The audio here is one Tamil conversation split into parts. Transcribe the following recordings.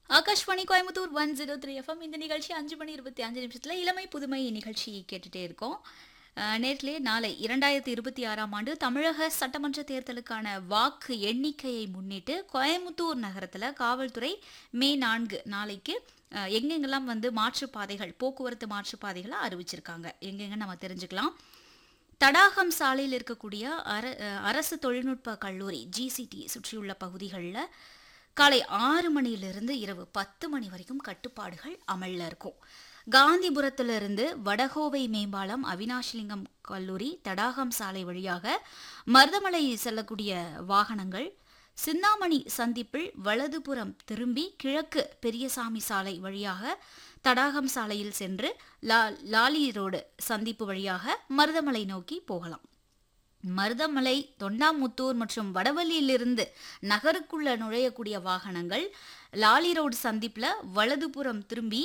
Akashvani Coimbatore one zero three FM இந்த நிகழ்ச்சி அஞ்சு மணி இருபத்தி அஞ்சு நிமிஷத்தில் இளமை புதுமை நிகழ்ச்சி கேட்டுட்டே இருக்கோம் அஹ், நேர்களே நாளை இரண்டாயிரத்தி இருபத்தி ஆறாம் ஆண்டு தமிழக சட்டமன்ற தேர்தலுக்கான வாக்கு எண்ணிக்கையை முன்னிட்டு கோயம்புத்தூர் நகரத்தில் காவல்துறை மே நான்கு நாளைக்கு அஹ், எங்கெங்கெல்லாம் வந்து மாற்றுப்பாதைகள் போக்குவரத்து மாற்றுப்பாதைகளை அறிவிச்சிருக்காங்க எங்கெங்க நம்ம தெரிஞ்சுக்கலாம் தடாகம் சாலையில் இருக்கக்கூடிய அர அஹ் அரசு தொழில்நுட்ப கல்லூரி ஜிசிடி சுற்றியுள்ள பகுதிகளில் காலை ஆறு மணியிலிருந்து இரவு பத்து மணி வரைக்கும் கட்டுப்பாடுகள் அமல்ல இருக்கும் காந்திபுரத்திலிருந்து வடகோவை மேம்பாலம் அவினாஷ்லிங்கம் கல்லூரி தடாகம் சாலை வழியாக மருதமலை செல்லக்கூடிய வாகனங்கள் சிந்தாமணி சந்திப்பில் வலதுபுறம் திரும்பி கிழக்கு பெரியசாமி சாலை வழியாக தடாகம் சாலையில் சென்று லா லாலி ரோடு சந்திப்பு வழியாக மருதமலை நோக்கி போகலாம் மருதமலை தொண்டாமுத்தூர் மற்றும் வடவள்ளியிலிருந்து நகருக்குள்ள நுழையக்கூடிய வாகனங்கள் லாலி ரோடு சந்திப்பில் வலதுபுறம் திரும்பி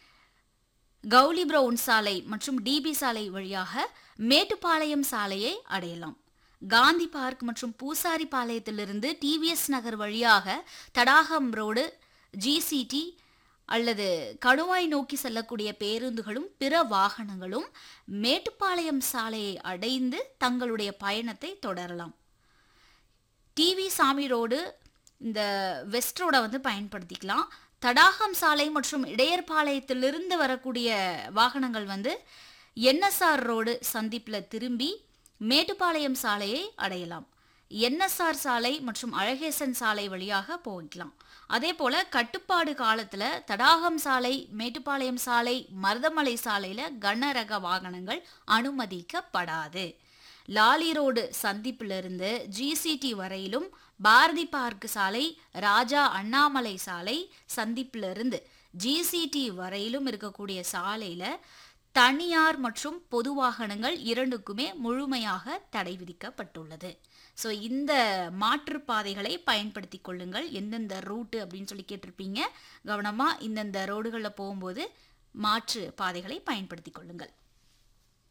கவுலி பிரவுன் சாலை மற்றும் டிபி சாலை வழியாக மேட்டுப்பாளையம் சாலையை அடையலாம் காந்தி பார்க் மற்றும் பூசாரி பாளையத்திலிருந்து டிவிஎஸ் நகர் வழியாக தடாகம் ரோடு ஜிசிடி அல்லது கணுவாய் நோக்கி செல்லக்கூடிய பேருந்துகளும் பிற வாகனங்களும் மேட்டுப்பாளையம் சாலையை அடைந்து தங்களுடைய பயணத்தை தொடரலாம் டிவி சாமி ரோடு இந்த வெஸ்ட் ரோடை வந்து பயன்படுத்திக்கலாம் தடாகம் சாலை மற்றும் இடையர்பாளையத்திலிருந்து வரக்கூடிய வாகனங்கள் வந்து என்எஸ்ஆர் ரோடு சந்திப்பில் திரும்பி மேட்டுப்பாளையம் சாலையை அடையலாம் என்எஸ்ஆர் சாலை மற்றும் அழகேசன் சாலை வழியாக போய்க்கலாம் அதே போல கட்டுப்பாடு காலத்துல தடாகம் சாலை மேட்டுப்பாளையம் சாலை மருதமலை சாலையில கனரக வாகனங்கள் அனுமதிக்கப்படாது லாலி ரோடு சந்திப்பிலிருந்து ஜிசிடி வரையிலும் பாரதி பார்க் சாலை ராஜா அண்ணாமலை சாலை சந்திப்பிலிருந்து ஜிசிடி வரையிலும் இருக்கக்கூடிய சாலையில தனியார் மற்றும் பொது வாகனங்கள் இரண்டுக்குமே முழுமையாக தடை விதிக்கப்பட்டுள்ளது ஸோ இந்த மாற்றுப்பாதைகளை பயன்படுத்தி கொள்ளுங்கள் எந்தெந்த ரூட்டு அப்படின்னு சொல்லி கேட்டிருப்பீங்க கவனமாக இந்தந்த ரோடுகளில் போகும்போது மாற்று பாதைகளை பயன்படுத்தி கொள்ளுங்கள்